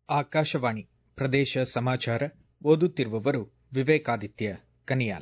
ಆಕಾಶವಾಣಿ ಪ್ರದೇಶ ಸಮಾಚಾರ ಓದುತ್ತಿರುವವರು ವಿವೇಕಾದಿತ್ಯ ಕನಿಯಾಲ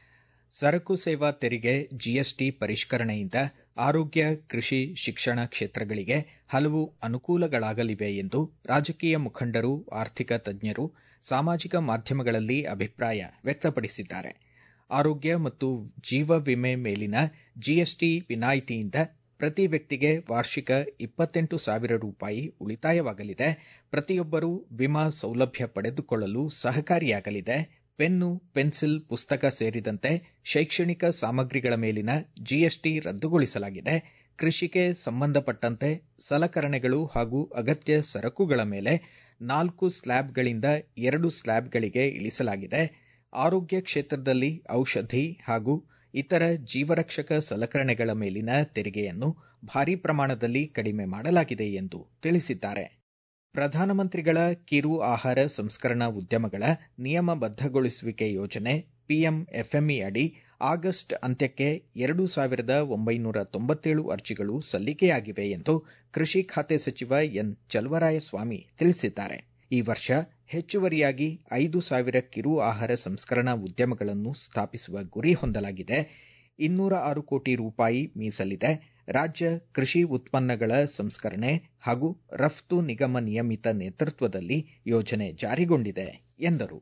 ಸರಕು ಸೇವಾ ತೆರಿಗೆ ಜಿಎಸ್ಟಿ ಪರಿಷ್ಕರಣೆಯಿಂದ ಆರೋಗ್ಯ ಕೃಷಿ ಶಿಕ್ಷಣ ಕ್ಷೇತ್ರಗಳಿಗೆ ಹಲವು ಅನುಕೂಲಗಳಾಗಲಿವೆ ಎಂದು ರಾಜಕೀಯ ಮುಖಂಡರು ಆರ್ಥಿಕ ತಜ್ಞರು ಸಾಮಾಜಿಕ ಮಾಧ್ಯಮಗಳಲ್ಲಿ ಅಭಿಪ್ರಾಯ ವ್ಯಕ್ತಪಡಿಸಿದ್ದಾರೆ ಆರೋಗ್ಯ ಮತ್ತು ಜೀವ ವಿಮೆ ಮೇಲಿನ ಜಿಎಸ್ಟಿ ವಿನಾಯಿತಿಯಿಂದ ಪ್ರತಿ ವ್ಯಕ್ತಿಗೆ ವಾರ್ಷಿಕ ಇಪ್ಪತ್ತೆಂಟು ಸಾವಿರ ರೂಪಾಯಿ ಉಳಿತಾಯವಾಗಲಿದೆ ಪ್ರತಿಯೊಬ್ಬರೂ ವಿಮಾ ಸೌಲಭ್ಯ ಪಡೆದುಕೊಳ್ಳಲು ಸಹಕಾರಿಯಾಗಲಿದೆ ಪೆನ್ನು ಪೆನ್ಸಿಲ್ ಪುಸ್ತಕ ಸೇರಿದಂತೆ ಶೈಕ್ಷಣಿಕ ಸಾಮಗ್ರಿಗಳ ಮೇಲಿನ ಜಿಎಸ್ಟಿ ರದ್ದುಗೊಳಿಸಲಾಗಿದೆ ಕೃಷಿಗೆ ಸಂಬಂಧಪಟ್ಟಂತೆ ಸಲಕರಣೆಗಳು ಹಾಗೂ ಅಗತ್ಯ ಸರಕುಗಳ ಮೇಲೆ ನಾಲ್ಕು ಸ್ಲ್ಯಾಬ್ಗಳಿಂದ ಎರಡು ಸ್ಲ್ಯಾಬ್ಗಳಿಗೆ ಇಳಿಸಲಾಗಿದೆ ಆರೋಗ್ಯ ಕ್ಷೇತ್ರದಲ್ಲಿ ಔಷಧಿ ಹಾಗೂ ಇತರ ಜೀವರಕ್ಷಕ ಸಲಕರಣೆಗಳ ಮೇಲಿನ ತೆರಿಗೆಯನ್ನು ಭಾರೀ ಪ್ರಮಾಣದಲ್ಲಿ ಕಡಿಮೆ ಮಾಡಲಾಗಿದೆ ಎಂದು ತಿಳಿಸಿದ್ದಾರೆ ಪ್ರಧಾನಮಂತ್ರಿಗಳ ಕಿರು ಆಹಾರ ಸಂಸ್ಕರಣಾ ಉದ್ಯಮಗಳ ನಿಯಮಬದ್ದಗೊಳಿಸುವಿಕೆ ಯೋಜನೆ ಪಿಎಂಎಫ್ಎಂಇ ಅಡಿ ಆಗಸ್ಟ್ ಅಂತ್ಯಕ್ಕೆ ಎರಡು ಸಾವಿರದ ಒಂಬೈನೂರ ತೊಂಬತ್ತೇಳು ಅರ್ಜಿಗಳು ಸಲ್ಲಿಕೆಯಾಗಿವೆ ಎಂದು ಕೃಷಿ ಖಾತೆ ಸಚಿವ ಎನ್ ಚಲುವರಾಯಸ್ವಾಮಿ ತಿಳಿಸಿದ್ದಾರೆ ಈ ವರ್ಷ ಹೆಚ್ಚುವರಿಯಾಗಿ ಐದು ಸಾವಿರ ಕಿರು ಆಹಾರ ಸಂಸ್ಕರಣಾ ಉದ್ಯಮಗಳನ್ನು ಸ್ಥಾಪಿಸುವ ಗುರಿ ಹೊಂದಲಾಗಿದೆ ಇನ್ನೂರ ಆರು ಕೋಟಿ ರೂಪಾಯಿ ಮೀಸಲಿದೆ ರಾಜ್ಯ ಕೃಷಿ ಉತ್ಪನ್ನಗಳ ಸಂಸ್ಕರಣೆ ಹಾಗೂ ರಫ್ತು ನಿಗಮ ನಿಯಮಿತ ನೇತೃತ್ವದಲ್ಲಿ ಯೋಜನೆ ಜಾರಿಗೊಂಡಿದೆ ಎಂದರು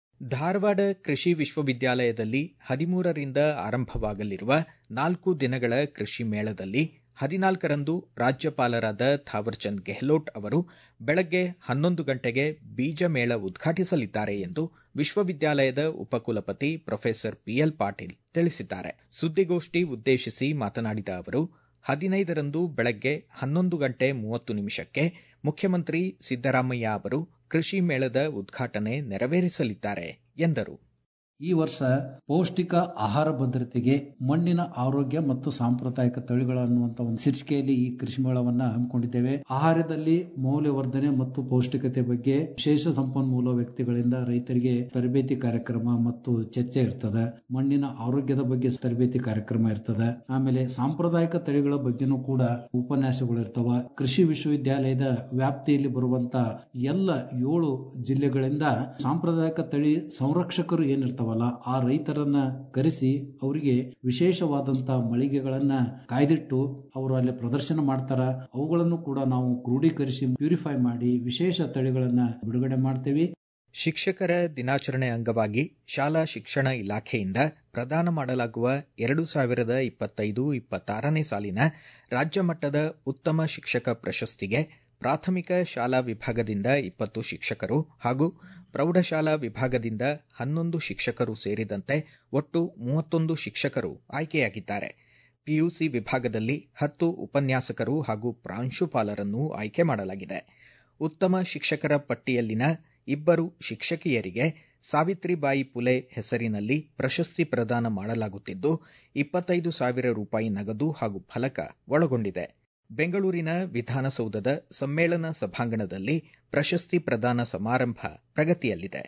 ಧಾರವಾಡ ಕೃಷಿ ವಿಶ್ವವಿದ್ಯಾಲಯದಲ್ಲಿ ಹದಿಮೂರರಿಂದ ಆರಂಭವಾಗಲಿರುವ ನಾಲ್ಕು ದಿನಗಳ ಕೃಷಿ ಮೇಳದಲ್ಲಿ ಹದಿನಾಲ್ಕರಂದು ರಾಜ್ಯಪಾಲರಾದ ಥಾವರ್ಚಂದ್ ಗೆಹ್ಲೋಟ್ ಅವರು ಬೆಳಗ್ಗೆ ಹನ್ನೊಂದು ಗಂಟೆಗೆ ಬೀಜ ಮೇಳ ಉದ್ಘಾಟಿಸಲಿದ್ದಾರೆ ಎಂದು ವಿಶ್ವವಿದ್ಯಾಲಯದ ಉಪಕುಲಪತಿ ಪ್ರೊಫೆಸರ್ ಪಿಎಲ್ ಪಾಟೀಲ್ ತಿಳಿಸಿದ್ದಾರೆ ಸುದ್ದಿಗೋಷ್ಠಿ ಉದ್ದೇಶಿಸಿ ಮಾತನಾಡಿದ ಅವರು ಹದಿನೈದರಂದು ಬೆಳಗ್ಗೆ ಹನ್ನೊಂದು ಗಂಟೆ ಮೂವತ್ತು ನಿಮಿಷಕ್ಕೆ ಮುಖ್ಯಮಂತ್ರಿ ಸಿದ್ದರಾಮಯ್ಯ ಅವರು ಕೃಷಿ ಮೇಳದ ಉದ್ಘಾಟನೆ ನೆರವೇರಿಸಲಿದ್ದಾರೆ ಎಂದರು ಈ ವರ್ಷ ಪೌಷ್ಟಿಕ ಆಹಾರ ಭದ್ರತೆಗೆ ಮಣ್ಣಿನ ಆರೋಗ್ಯ ಮತ್ತು ಸಾಂಪ್ರದಾಯಿಕ ತಳಿಗಳು ಅನ್ನುವಂತ ಒಂದು ಶೀರ್ಷಿಕೆಯಲ್ಲಿ ಈ ಕೃಷಿ ಮೇಳವನ್ನ ಹಮ್ಮಿಕೊಂಡಿದ್ದೇವೆ ಆಹಾರದಲ್ಲಿ ಮೌಲ್ಯವರ್ಧನೆ ಮತ್ತು ಪೌಷ್ಟಿಕತೆ ಬಗ್ಗೆ ವಿಶೇಷ ಸಂಪನ್ಮೂಲ ವ್ಯಕ್ತಿಗಳಿಂದ ರೈತರಿಗೆ ತರಬೇತಿ ಕಾರ್ಯಕ್ರಮ ಮತ್ತು ಚರ್ಚೆ ಇರ್ತದೆ ಮಣ್ಣಿನ ಆರೋಗ್ಯದ ಬಗ್ಗೆ ತರಬೇತಿ ಕಾರ್ಯಕ್ರಮ ಇರ್ತದೆ ಆಮೇಲೆ ಸಾಂಪ್ರದಾಯಿಕ ತಳಿಗಳ ಬಗ್ಗೆನೂ ಕೂಡ ಉಪನ್ಯಾಸಗಳು ಇರ್ತವ ಕೃಷಿ ವಿಶ್ವವಿದ್ಯಾಲಯದ ವ್ಯಾಪ್ತಿಯಲ್ಲಿ ಬರುವಂತ ಎಲ್ಲ ಏಳು ಜಿಲ್ಲೆಗಳಿಂದ ಸಾಂಪ್ರದಾಯಿಕ ತಳಿ ಸಂರಕ್ಷಕರು ಏನಿರ್ತಾವ ಆ ರೈತರನ್ನ ಕರೆಸಿ ಅವರಿಗೆ ವಿಶೇಷವಾದಂತ ಮಳಿಗೆಗಳನ್ನ ಕಾಯ್ದಿಟ್ಟು ಅವರು ಅಲ್ಲಿ ಪ್ರದರ್ಶನ ಮಾಡ್ತಾರ ಅವುಗಳನ್ನು ಕೂಡ ನಾವು ಕ್ರೋಢೀಕರಿಸಿ ಪ್ಯೂರಿಫೈ ಮಾಡಿ ವಿಶೇಷ ತಳಿಗಳನ್ನ ಬಿಡುಗಡೆ ಮಾಡ್ತೇವೆ ಶಿಕ್ಷಕರ ದಿನಾಚರಣೆ ಅಂಗವಾಗಿ ಶಾಲಾ ಶಿಕ್ಷಣ ಇಲಾಖೆಯಿಂದ ಪ್ರದಾನ ಮಾಡಲಾಗುವ ಎರಡು ಸಾವಿರದ ಇಪ್ಪತ್ತೈದು ಇಪ್ಪತ್ತಾರನೇ ಸಾಲಿನ ರಾಜ್ಯ ಮಟ್ಟದ ಉತ್ತಮ ಶಿಕ್ಷಕ ಪ್ರಶಸ್ತಿಗೆ ಪ್ರಾಥಮಿಕ ಶಾಲಾ ವಿಭಾಗದಿಂದ ಇಪ್ಪತ್ತು ಶಿಕ್ಷಕರು ಹಾಗೂ ಪ್ರೌಢಶಾಲಾ ವಿಭಾಗದಿಂದ ಹನ್ನೊಂದು ಶಿಕ್ಷಕರು ಸೇರಿದಂತೆ ಒಟ್ಟು ಮೂವತ್ತೊಂದು ಶಿಕ್ಷಕರು ಆಯ್ಕೆಯಾಗಿದ್ದಾರೆ ಪಿಯುಸಿ ವಿಭಾಗದಲ್ಲಿ ಹತ್ತು ಉಪನ್ಯಾಸಕರು ಹಾಗೂ ಪ್ರಾಂಶುಪಾಲರನ್ನು ಆಯ್ಕೆ ಮಾಡಲಾಗಿದೆ ಉತ್ತಮ ಶಿಕ್ಷಕರ ಪಟ್ಟಿಯಲ್ಲಿನ ಇಬ್ಬರು ಶಿಕ್ಷಕಿಯರಿಗೆ ಸಾವಿತ್ರಿಬಾಯಿ ಪುಲೆ ಹೆಸರಿನಲ್ಲಿ ಪ್ರಶಸ್ತಿ ಪ್ರದಾನ ಮಾಡಲಾಗುತ್ತಿದ್ದು ಇಪ್ಪತ್ತೈದು ಸಾವಿರ ರೂಪಾಯಿ ನಗದು ಹಾಗೂ ಫಲಕ ಒಳಗೊಂಡಿದೆ ಬೆಂಗಳೂರಿನ ವಿಧಾನಸೌಧದ ಸಮ್ಮೇಳನ ಸಭಾಂಗಣದಲ್ಲಿ ಪ್ರಶಸ್ತಿ ಪ್ರದಾನ ಸಮಾರಂಭ ಪ್ರಗತಿಯಲ್ಲಿದೆ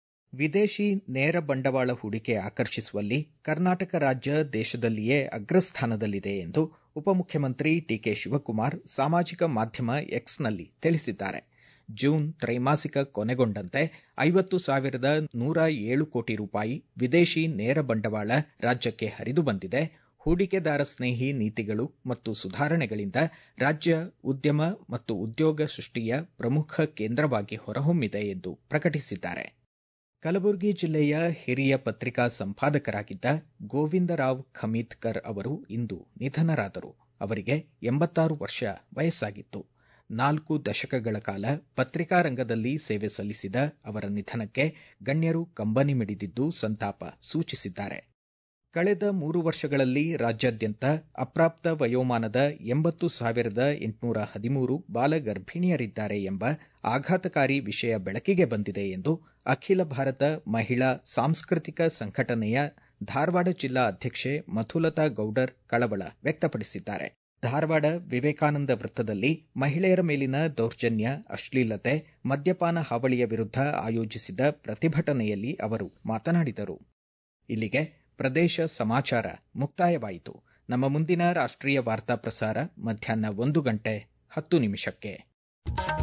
ವಿದೇಶಿ ನೇರ ಬಂಡವಾಳ ಹೂಡಿಕೆ ಆಕರ್ಷಿಸುವಲ್ಲಿ ಕರ್ನಾಟಕ ರಾಜ್ಯ ದೇಶದಲ್ಲಿಯೇ ಅಗ್ರಸ್ಥಾನದಲ್ಲಿದೆ ಎಂದು ಉಪಮುಖ್ಯಮಂತ್ರಿ ಡಿಕೆ ಶಿವಕುಮಾರ್ ಸಾಮಾಜಿಕ ಮಾಧ್ಯಮ ಎಕ್ಸ್ನಲ್ಲಿ ತಿಳಿಸಿದ್ದಾರೆ ಜೂನ್ ತ್ರೈಮಾಸಿಕ ಕೊನೆಗೊಂಡಂತೆ ಐವತ್ತು ಸಾವಿರದ ನೂರ ಏಳು ಕೋಟಿ ರೂಪಾಯಿ ವಿದೇಶಿ ನೇರ ಬಂಡವಾಳ ರಾಜ್ಯಕ್ಕೆ ಹರಿದು ಬಂದಿದೆ ಹೂಡಿಕೆದಾರ ಸ್ನೇಹಿ ನೀತಿಗಳು ಮತ್ತು ಸುಧಾರಣೆಗಳಿಂದ ರಾಜ್ಯ ಉದ್ಯಮ ಮತ್ತು ಉದ್ಯೋಗ ಸೃಷ್ಟಿಯ ಪ್ರಮುಖ ಕೇಂದ್ರವಾಗಿ ಹೊರಹೊಮ್ಮಿದೆ ಎಂದು ಪ್ರಕಟಿಸಿದ್ದಾರೆ ಕಲಬುರಗಿ ಜಿಲ್ಲೆಯ ಹಿರಿಯ ಪತ್ರಿಕಾ ಸಂಪಾದಕರಾಗಿದ್ದ ಗೋವಿಂದರಾವ್ ಖಮೀದ್ಕರ್ ಅವರು ಇಂದು ನಿಧನರಾದರು ಅವರಿಗೆ ಎಂಬತ್ತಾರು ವರ್ಷ ವಯಸ್ಸಾಗಿತ್ತು ನಾಲ್ಕು ದಶಕಗಳ ಕಾಲ ಪತ್ರಿಕಾ ರಂಗದಲ್ಲಿ ಸೇವೆ ಸಲ್ಲಿಸಿದ ಅವರ ನಿಧನಕ್ಕೆ ಗಣ್ಯರು ಕಂಬನಿ ಮಿಡಿದಿದ್ದು ಸಂತಾಪ ಸೂಚಿಸಿದ್ದಾರೆ ಕಳೆದ ಮೂರು ವರ್ಷಗಳಲ್ಲಿ ರಾಜ್ಯಾದ್ಯಂತ ಅಪ್ರಾಪ್ತ ವಯೋಮಾನದ ಎಂಬತ್ತು ಸಾವಿರದ ಎಂಟುನೂರ ಹದಿಮೂರು ಬಾಲಗರ್ಭಿಣಿಯರಿದ್ದಾರೆ ಎಂಬ ಆಘಾತಕಾರಿ ವಿಷಯ ಬೆಳಕಿಗೆ ಬಂದಿದೆ ಎಂದು ಅಖಿಲ ಭಾರತ ಮಹಿಳಾ ಸಾಂಸ್ಕೃತಿಕ ಸಂಘಟನೆಯ ಧಾರವಾಡ ಜಿಲ್ಲಾ ಅಧ್ಯಕ್ಷೆ ಮಧುಲತಾ ಗೌಡರ್ ಕಳವಳ ವ್ಯಕ್ತಪಡಿಸಿದ್ದಾರೆ ಧಾರವಾಡ ವಿವೇಕಾನಂದ ವೃತ್ತದಲ್ಲಿ ಮಹಿಳೆಯರ ಮೇಲಿನ ದೌರ್ಜನ್ಯ ಅಶ್ಲೀಲತೆ ಮದ್ಯಪಾನ ಹಾವಳಿಯ ವಿರುದ್ಧ ಆಯೋಜಿಸಿದ ಪ್ರತಿಭಟನೆಯಲ್ಲಿ ಅವರು ಮಾತನಾಡಿದರು ಇಲ್ಲಿಗೆ ಪ್ರದೇಶ ಸಮಾಚಾರ ಮುಕ್ತಾಯವಾಯಿತು ನಮ್ಮ ಮುಂದಿನ ರಾಷ್ಟ್ರೀಯ ವಾರ್ತಾ ಪ್ರಸಾರ ಮಧ್ಯಾಹ್ನ ಒಂದು ಗಂಟೆ ಹತ್ತು ನಿಮಿಷಕ್ಕೆ